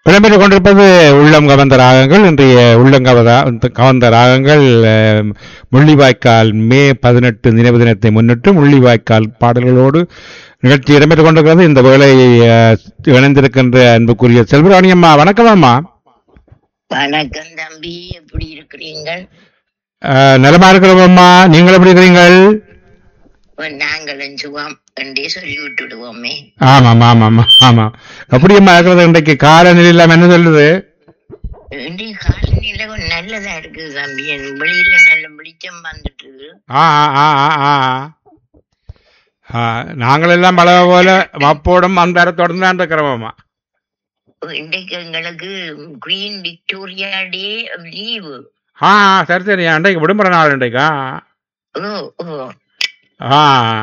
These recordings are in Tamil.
இடம்பெற்றுக் கொண்டிருப்பது உள்ளம் கவர்ந்த ராகங்கள் இன்றைய உள்ளம் கவர்ந்த கவர்ந்த ராகங்கள் அஹ், முள்ளிவாய்க்கால் மே பதினெட்டு நினைவு தினத்தை முன்னிட்டு முள்ளிவாய்க்கால் பாடல்களோடு நிகழ்ச்சி இடம்பெற்றுக் கொண்டிருக்கிறது இந்த வேளை அஹ், இணைந்திருக்கின்ற அன்புக்குரிய செல்வராணி அம்மா வணக்கம் அம்மா வணக்கம் தம்பி எப்படி இருக்கிறீங்கள் அஹ், நலமா இருக்கிறோம் அம்மா நீங்கள் எப்படி இருக்கிறீங்கள் நாங்களும் சுகம் என்றே சொல்லி விட்டுடுவோமே ஆமாம் ஆமாம் ஆமாம் எப்படி அம்மா இருக்கிறது இன்றைக்கு காலநிலை இல்லாம என்ன சொல்லுது இன்றைய காலநிலை கொஞ்சம் நல்லதா இருக்குது தம்பி என் வெளியில நல்ல வெளிச்சம் வந்துட்டு இருக்கு. ஆ ஆ ஆ ஆ ஆ ஆ நாங்கள் எல்லாம் பழக போல மப்போடும் அந்தரத்தோடும் தான் இருக்கிறோம் இன்றைக்கு எங்களுக்கு குவீன் விக்டோரியா டே லீவு ஆ ஆ, சரி சரி அன்றைக்கு விடுமுறை நாள் இன்றைக்கா ஓ ஓ ஆ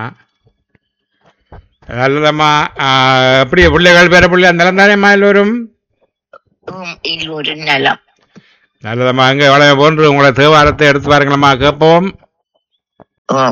நல்லதம்மா ஆ, எப்படி பிள்ளைகள் பேர பிள்ளை அந்த தானேம்மா எல்லோரும் உம், எல்லோரு நலம் நல்லதம்மா அங்கே வளைய போன்று உங்களை தேவாரத்தை எடுத்து பாருங்களம்மா கேட்போம் ஓ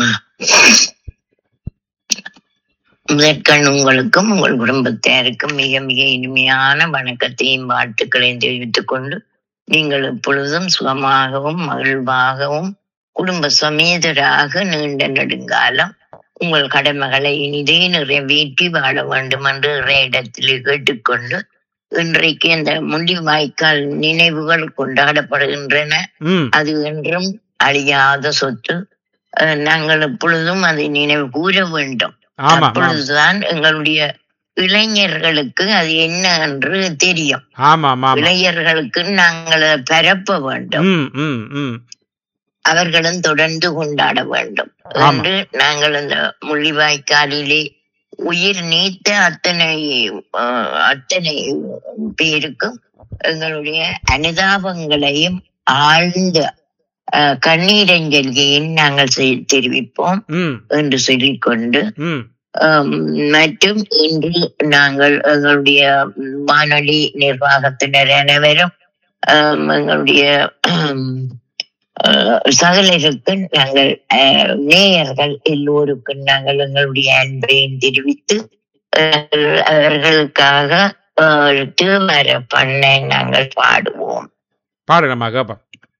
முதற்கண் உங்களுக்கும் உங்கள் குடும்பத்தாருக்கும் மிக மிக இனிமையான வணக்கத்தையும் வாழ்த்துக்களையும் தெரிவித்துக் கொண்டு நீங்கள் எப்பொழுதும் சுகமாகவும் மகிழ்வாகவும் குடும்ப சமேதராக நீண்ட நெடுங்காலம் உங்கள் கடமைகளை இனிதே நிறைவேற்றி வாழ வேண்டும் என்று இடத்தில் கேட்டுக்கொண்டு இன்றைக்கு இந்த முள்ளிவாய்க்கால் நினைவுகள் கொண்டாடப்படுகின்றன ம் அது என்றும் அழியாத சொத்து அஹ் நாங்கள் எப்பொழுதும் அதை நினைவு கூற வேண்டும் ஆமா ஆமா. அப்பொழுதுதான் எங்களுடைய இளைஞர்களுக்கு அது என்ன என்று தெரியும் ஆமா ஆமா ஆமா இளைஞர்களுக்கு நாங்கள் அதை பரப்ப வேண்டும் ம் ம் ம் அவர்களும் தொடர்ந்து கொண்டாட வேண்டும் ஆமா. என்று நாங்கள் இந்த முள்ளிவாய்க்காலிலே உயிர் நீத்த அத்தனை அஹ், அத்தனை பேருக்கும் எங்களுடைய அனுதாபங்களையும் ஆழ்ந்த அஹ், கண்ணீரஞ்சலியையும் நாங்கள் செய்- தெரிவிப்போம் ம் என்று சொல்லிக்கொண்டு ம் ஆம், மற்றும் இன்று நாங்கள் எங்களுடைய வானொலி நிர்வாகத்தினர் அனைவரும் ஆம், எங்களுடைய ஆம், அஹ், சகலருக்கு நாங்கள் அஹ், நேயர்கள் எல்லோருக்கும் நாங்கள் எங்களுடைய அன்பையும் தெரிவித்து அஹ், அவர்களுக்காக அஹ், திருமர பண்ணை நாங்கள் பாடுவோம் பாருங்கம்மா கேட்போம்